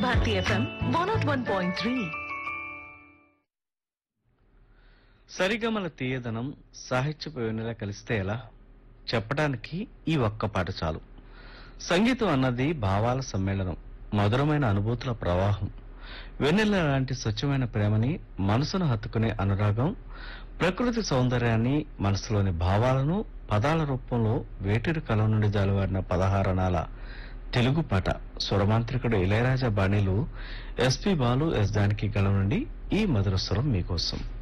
Bharati FM one naught one point three సరిగమల తీయదనం సాహిత్యపు వెన్నెల కలిస్తే ఎలా చెప్పడానికి ఈ ఒక్క పాట చాలు సంగీతం అన్నది భావాల సమ్మేళనం మధురమైన అనుభూతుల ప్రవాహం వెన్నెల లాంటి స్వచ్ఛమైన ప్రేమని మనసును హత్తుకునే అనురాగం ప్రకృతి సౌందర్యాన్ని మనసులోని భావాలను పదాల రూపంలో వేటూరి కలం నుండి జాలువారిన పదహారణాల తెలుగు పాట స్వరమాంత్రికుడు ఇళయరాజా బాణీలు ఎస్పి బాలు ఎస్ జానకి గళం నుండి ఈ మధుర స్వరం మీకోసం